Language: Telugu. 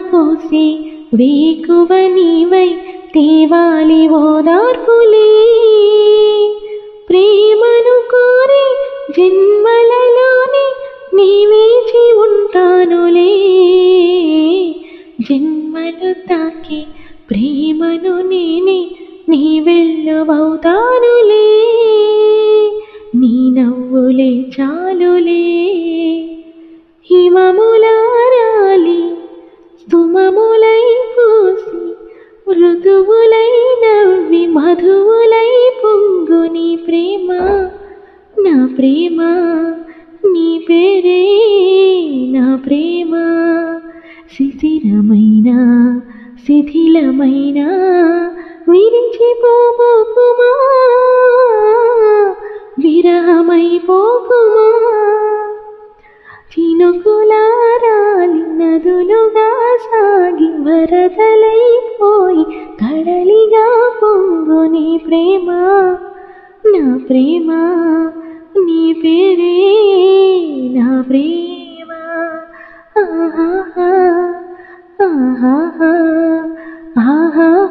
పోసి వేకువ నీవై తేవాలి ఓదార్పులే ప్రేమను కోరి జన్మలలోనే నీ వేచి ఉంటానులే జన్మలు తాకి ప్రేమను నేనే నీ వెళ్ళవవుతానులే నీ నవ్వులే చాలులే హిమములారాలి సుమములై పూసి ఋతువులై నవ్వి మధువులై పొంగు నీ ప్రేమ నా ప్రేమ నీ పేరే నా ప్రేమ శిథిరమైన శిథిలమైన విరిచిపోకుమా విరహమైపోకుమా చినుకులారాలి నదులుగా సాగి వరదలైపోయి కడలిగా పొంగు నీ ప్రేమ నా ప్రేమ నీ పేరే నా ప్రేమ ఆహా ఆహా ఆహా